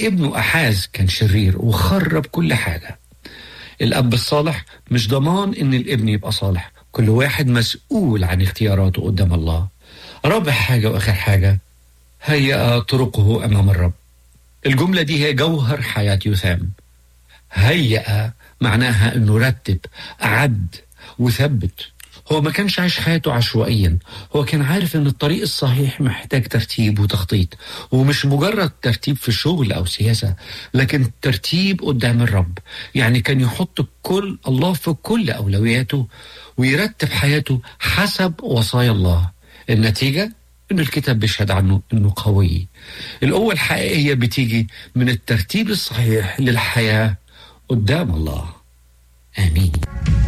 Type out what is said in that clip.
ابنه أحاز كان شرير وخرب كل حاجة الأب الصالح مش ضمان إن الابن يبقى صالح كل واحد مسؤول عن اختياراته قدام الله رابع حاجة وآخر حاجة هيأ طرقه أمام الرب الجملة دي هي جوهر حياة يثام هيأ معناها انه رتب أعد وثبت هو ما كانش عايش حياته عشوائيا هو كان عارف ان الطريق الصحيح محتاج ترتيب وتخطيط ومش مجرد ترتيب في شغل او سياسة لكن ترتيب قدام الرب يعني كان يحط كل الله في كل اولوياته ويرتب حياته حسب وصايا الله النتيجة ان الكتاب بيشهد عنه انه قوي القوة الحقيقية بتيجي من الترتيب الصحيح للحياة قدام الله امين